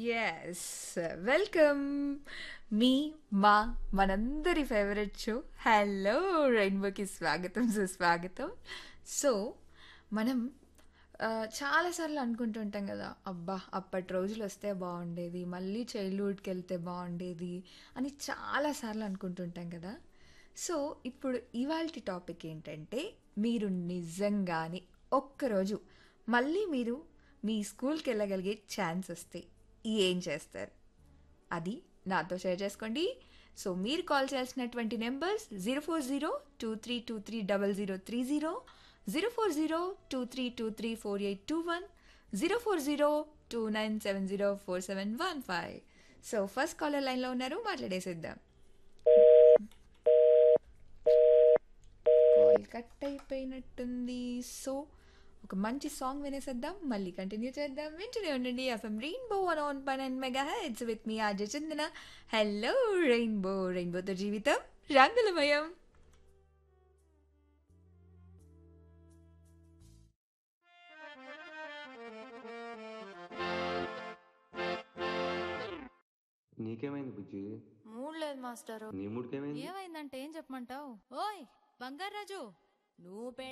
yes welcome మీ మా మనందరి favourite show hello రెయిన్బోకి స్వాగతం సుస్వాగతం సో మనం ఆ, చాలాసార్లు అనుకుంటుంటాం కదా అబ్బా అప్పటి రోజులు వస్తే బాగుండేది మళ్ళీ చైల్డ్హుడ్కి వెళ్తే బాగుండేది అని చాలాసార్లు అనుకుంటుంటాం కదా సో ఇప్పుడు ఇవాళ టాపిక్ ఏంటంటే మీరు నిజంగానే ఒక్కరోజు మళ్ళీ మీరు మీ స్కూల్కి వెళ్ళగలిగే ఛాన్స్ వస్తే ఏం చేస్తారు అది నాతో షేర్ చేసుకోండి సో మీరు కాల్ చేయాల్సినటువంటి numbers zero four zero two three two three double zero three zero zero four zero two three two three four eight two one zero four zero two nine seven zero four seven one five so first caller లైన్లో ఉన్నారు మాట్లాడేసేద్దాం call cut అయిపోయినట్టుంది so ఒక మంచి song వినేసేద్దాం మళ్ళీ continue చేద్దాం వింటూనే ఉండండి FM Rainbow one on fun and mega hits with మీ ఆర్జే చందన హలో రెయిన్బో రెయిన్బోతో జీవితం రంగులమయం నీకేమైంది బుజ్జి మూడ్ లేదు మాస్టరు నీ మూడికేమైంది ఏమైందంటే ఏం చెప్పమంటావు ఓయ్ బంగారాజు నువ్వు